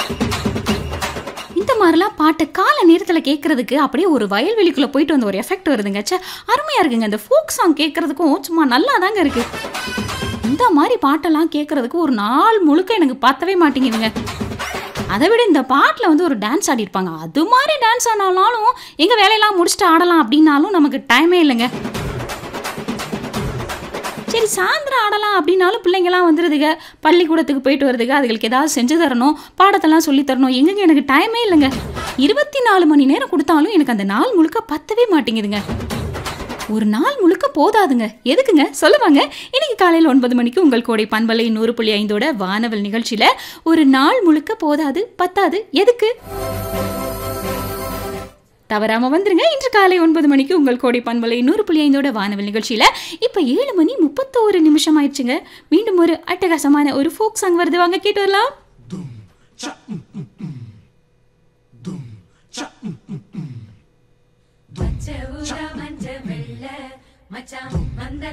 இந்த மாதிரிலாம் பாட்டு கால நேரத்தில் கேட்கறதுக்கு அப்படியே ஒரு வயல்வெளிக்குள்ள போயிட்டு வந்த ஒரு எஃபெக்ட் வருதுங்க ச்சே அருமையா இருக்குங்க இந்த ஃபோக் சாங் கேட்கறதுக்கும் சும்மா நல்லா தாங்க இருக்கு இந்த மாதிரி பாட்டெல்லாம் கேட்கறதுக்கு ஒரு நாள் முழுக்க எனக்கு பத்தவே மாட்டேங்குதுங்க அதை விட இந்த பாட்டில் வந்து ஒரு டான்ஸ் ஆடிருப்பாங்க அது மாதிரி டான்ஸ் ஆனாலும் எங்கள் வேலையெல்லாம் முடிச்சுட்டு ஆடலாம் அப்படின்னாலும் நமக்கு டைமே இல்லைங்க சரி சாயந்தரம் ஆடலாம் அப்படின்னாலும் பிள்ளைங்கலாம் வந்துடுதுங்க பள்ளிக்கூடத்துக்கு போயிட்டு வருதுங்க அதுகளுக்கு ஏதாவது செஞ்சு தரணும் பாடத்தெல்லாம் சொல்லி தரணும் எங்கங்க எனக்கு டைமே இல்லைங்க இருபத்தி நாலு மணி நேரம் கொடுத்தாலும் எனக்கு அந்த நாள் முழுக்க பத்தவே மாட்டேங்குதுங்க ஒரு நாள் முழுக்க போதாதுங்க எதுக்குங்க சொல்லுவாங்க இன்னைக்கு காலையில் ஒன்பது மணிக்கு உங்கள் கோடை பண்பலை நூறு புள்ளி ஐந்தோட வானவல் நிகழ்ச்சியில ஒரு நாள் முழுக்க போதாது பத்தாது எதுக்கு தவறாம வந்துருங்க இன்று காலை ஒன்பது மணிக்கு உங்கள் கோடை பண்பலை நூறு புள்ளி ஐந்தோட வானவல் நிகழ்ச்சியில இப்ப ஏழு மணி முப்பத்தோரு நிமிஷம் ஆயிடுச்சுங்க மீண்டும் ஒரு அட்டகாசமான ஒரு ஃபோக் சாங் வருது வாங்க கேட்டு வரலாம் மச்ச ஊதா மஞ்ச வெள்ள மச்சான்